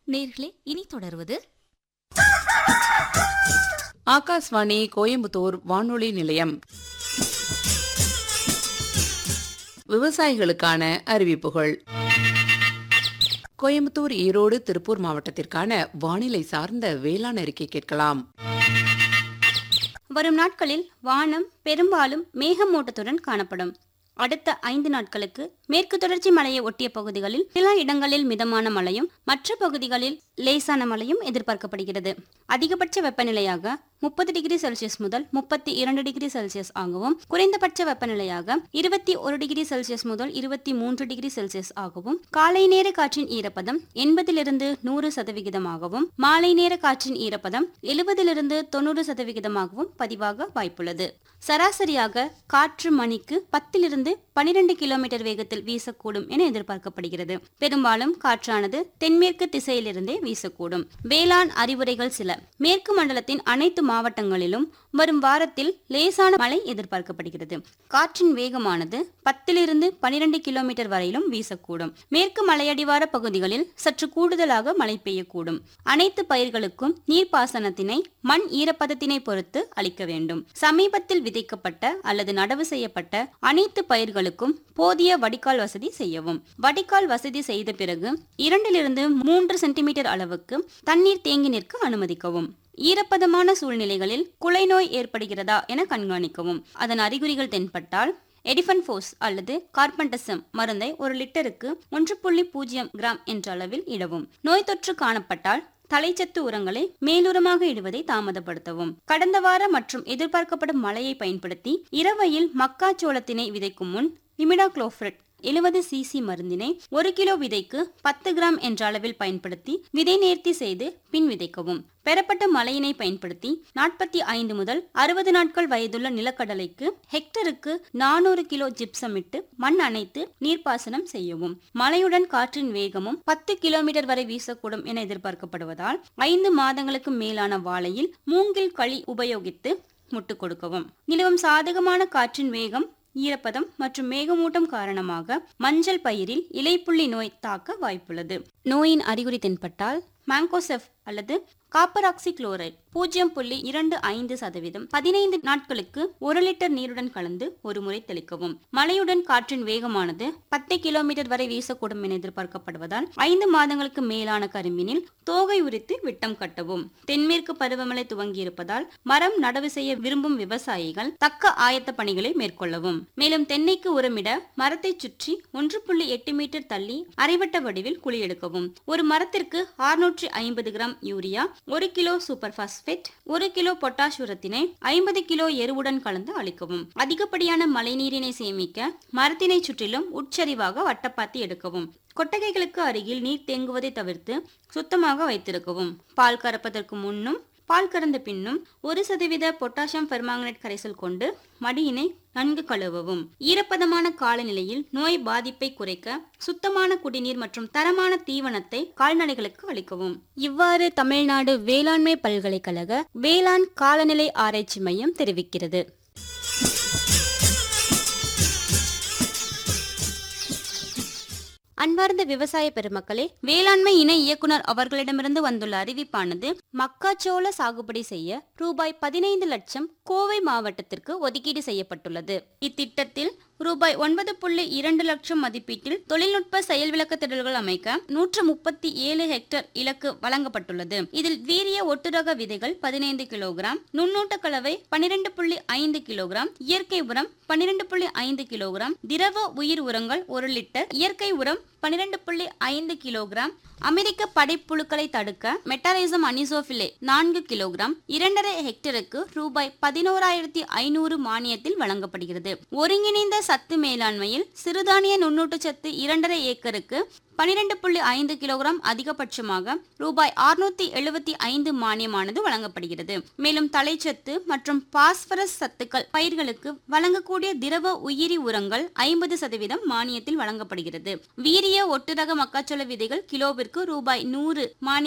நேர்களே இனி தொடர்வது ஆகாஷ்வாணி கோயம்புத்தூர் வானொலி நிலையம் விவசாயிகளுக்கான அறிவிப்புகள் கோயம்புத்தூர் ஈரோடு திருப்பூர் மாவட்டத்திற்கான வானிலை சார்ந்த வேளாண் அறிக்கை கேட்கலாம் வரும் நாட்களில் வானம் பெரும்பாலும் மேகமூட்டத்துடன் காணப்படும் அடுத்த ஐந்து நாட்களுக்கு மேற்கு தொடர்ச்சி மலையை ஒட்டிய பகுதிகளில் சில இடங்களில் மிதமான மழையும் மற்ற பகுதிகளில் லேசான மழையும் எதிர்பார்க்கப்படுகிறது அதிகபட்ச வெப்பநிலையாக முப்பது டிகிரி செல்சியஸ் முதல் முப்பத்தி இரண்டு டிகிரி செல்சியஸ் ஆகவும் குறைந்தபட்ச வெப்பநிலையாக இருபத்தி ஒரு டிகிரி செல்சியஸ் முதல் இருபத்தி மூன்று டிகிரி செல்சியஸ் ஆகவும் காலை நேர காற்றின் ஈரப்பதம் எண்பதிலிருந்து நூறு சதவிகிதமாகவும் மாலை நேர காற்றின் ஈரப்பதம் எழுபதிலிருந்து தொண்ணூறு சதவிகிதமாகவும் பதிவாக வாய்ப்புள்ளது சராசரியாக காற்று மணிக்கு பத்திலிருந்து பனிரெண்டு கிலோமீட்டர் வேகத்தில் வீசக்கூடும் என எதிர்பார்க்கப்படுகிறது பெரும்பாலும் காற்றானது தென்மேற்கு திசையிலிருந்தே வீசக்கூடும் வேளாண் அறிவுரைகள் சில மேற்கு மண்டலத்தின் அனைத்து மாவட்டங்களிலும் வரும் வாரத்தில் லேசான மழை எதிர்பார்க்கப்படுகிறது காற்றின் வேகமானது பத்திலிருந்து பனிரெண்டு கிலோமீட்டர் வரையிலும் வீசக்கூடும் மேற்கு மலையடிவார பகுதிகளில் சற்று கூடுதலாக மழை பெய்யக்கூடும் அனைத்து பயிர்களுக்கும் நீர்ப்பாசனத்தினை மண் ஈரப்பதத்தினை பொறுத்து அளிக்க வேண்டும் சமீபத்தில் விதைக்கப்பட்ட அல்லது நடவு செய்யப்பட்ட அனைத்து பயிர்களுக்கும் போதிய வடிகால் வசதி செய்யவும் வடிகால் வசதி செய்த பிறகு இரண்டிலிருந்து மூன்று சென்டிமீட்டர் அளவுக்கு தண்ணீர் தேங்கி நிற்க அனுமதிக்கவும் ஈரப்பதமான சூழ்நிலைகளில் குலைநோய் ஏற்படுகிறதா என கண்காணிக்கவும் அதன் அறிகுறிகள் தென்பட்டால் எடிஃபன் ஃபோஸ் அல்லது கார்பன்டசம் மருந்தை ஒரு லிட்டருக்கு ஒன்று புள்ளி பூஜ்ஜியம் கிராம் என்ற அளவில் இடவும் நோய் தொற்று காணப்பட்டால் தலைச்சத்து உரங்களை மேலுரமாக இடுவதை தாமதப்படுத்தவும் கடந்த வார மற்றும் எதிர்பார்க்கப்படும் மழையை பயன்படுத்தி இரவையில் மக்காச்சோளத்தினை விதைக்கும் முன் இமிடாக்ளோஃப்ரெட் எழுபது சிசி மருந்தினை ஒரு கிலோ விதைக்கு பத்து கிராம் என்ற அளவில் பயன்படுத்தி விதை நேர்த்தி செய்து பின் விதைக்கவும் பெறப்பட்ட மழையினை பயன்படுத்தி நாற்பத்தி ஐந்து முதல் அறுபது நாட்கள் வயதுள்ள நிலக்கடலைக்கு ஹெக்டருக்கு நானூறு கிலோ ஜிப்சம் இட்டு மண் அணைத்து நீர்ப்பாசனம் செய்யவும் மழையுடன் காற்றின் வேகமும் பத்து கிலோமீட்டர் வரை வீசக்கூடும் என எதிர்பார்க்கப்படுவதால் ஐந்து மாதங்களுக்கு மேலான வாழையில் மூங்கில் களி உபயோகித்து முட்டு கொடுக்கவும் நிலவும் சாதகமான காற்றின் வேகம் ஈரப்பதம் மற்றும் மேகமூட்டம் காரணமாக மஞ்சள் பயிரில் இலைப்புள்ளி நோய் தாக்க வாய்ப்புள்ளது நோயின் அறிகுறி தென்பட்டால் மாங்கோசெஃப் அல்லது காப்பர் ஆக்சி குளோரைட் பூஜ்ஜியம் புள்ளி இரண்டு ஐந்து சதவீதம் பதினைந்து நாட்களுக்கு ஒரு லிட்டர் நீருடன் கலந்து ஒரு முறை தெளிக்கவும் மழையுடன் காற்றின் வேகமானது பத்து கிலோமீட்டர் வரை வீசக்கூடும் என எதிர்பார்க்கப்படுவதால் ஐந்து மாதங்களுக்கு மேலான கரும்பினில் தோகை உரித்து விட்டம் கட்டவும் தென்மேற்கு பருவமழை துவங்கியிருப்பதால் மரம் நடவு செய்ய விரும்பும் விவசாயிகள் தக்க ஆயத்த பணிகளை மேற்கொள்ளவும் மேலும் தென்னைக்கு உரமிட மரத்தை சுற்றி ஒன்று புள்ளி எட்டு மீட்டர் தள்ளி அரைவட்ட வடிவில் குழி எடுக்கவும் ஒரு மரத்திற்கு ஆறுநூற்றி ஐம்பது கிராம் யூரியா ஒரு கிலோ சூப்பர் பாஸ்பேட் ஒரு கிலோ பொட்டாஷ் உரத்தினை ஐம்பது கிலோ எருவுடன் கலந்து அளிக்கவும் அதிகப்படியான மழைநீரினை சேமிக்க மரத்தினை சுற்றிலும் உட்சரிவாக வட்டப்பாத்தி எடுக்கவும் கொட்டகைகளுக்கு அருகில் நீர் தேங்குவதை தவிர்த்து சுத்தமாக வைத்திருக்கவும் பால் கறப்பதற்கு முன்னும் பால் கறந்த பின்னும் ஒரு சதவீத பொட்டாசியம் பெர்மாங்கனேட் கரைசல் கொண்டு மடியினை நன்கு கழுவவும் ஈரப்பதமான காலநிலையில் நோய் பாதிப்பை குறைக்க சுத்தமான குடிநீர் மற்றும் தரமான தீவனத்தை கால்நடைகளுக்கு அளிக்கவும் இவ்வாறு தமிழ்நாடு வேளாண்மை பல்கலைக்கழக வேளாண் காலநிலை ஆராய்ச்சி மையம் தெரிவிக்கிறது அன்பார்ந்த விவசாய பெருமக்களே வேளாண்மை இணை இயக்குனர் அவர்களிடமிருந்து வந்துள்ள அறிவிப்பானது மக்காச்சோள சாகுபடி செய்ய ரூபாய் பதினைந்து லட்சம் கோவை மாவட்டத்திற்கு ஒதுக்கீடு செய்யப்பட்டுள்ளது இத்திட்டத்தில் ரூபாய் ஒன்பது புள்ளி இரண்டு லட்சம் மதிப்பீட்டில் தொழில்நுட்ப செயல் விளக்க திடல்கள் அமைக்க நூற்று முப்பத்தி ஏழு ஹெக்டேர் இலக்கு வழங்கப்பட்டுள்ளது இதில் வீரிய ஒட்டுரக விதைகள் பதினைந்து கிலோகிராம் நுண்ணூட்ட கலவை பனிரெண்டு புள்ளி ஐந்து கிலோகிராம் இயற்கை உரம் பன்னிரண்டு புள்ளி ஐந்து கிலோகிராம் திரவ உயிர் உரங்கள் ஒரு லிட்டர் இயற்கை உரம் பன்னிரண்டு புள்ளி ஐந்து கிலோகிராம் அமெரிக்க படைப்புழுக்களை தடுக்க மெட்டாரைசம் அனிசோபிலே நான்கு கிலோகிராம் இரண்டரை ஹெக்டருக்கு ரூபாய் பதினோராயிரத்தி ஐநூறு மானியத்தில் வழங்கப்படுகிறது ஒருங்கிணைந்த சத்து மேலாண்மையில் சிறுதானிய நுண்ணூட்டச்சத்து இரண்டரை ஏக்கருக்கு பனிரெண்டு புள்ளி ஐந்து கிலோகிராம் அதிகபட்சமாக ரூபாய் அறுநூத்தி எழுபத்தி ஐந்து மானியமானது வழங்கப்படுகிறது மேலும் தலைச்சத்து மற்றும் பாஸ்பரஸ் சத்துக்கள் பயிர்களுக்கு வழங்கக்கூடிய திரவ உயிரி உரங்கள் ஐம்பது சதவீதம் மானியத்தில் வழங்கப்படுகிறது வீரிய ஒட்டுரக மக்காச்சோள விதைகள் கிலோவிற்கு ரூபாய் நூறு மானிய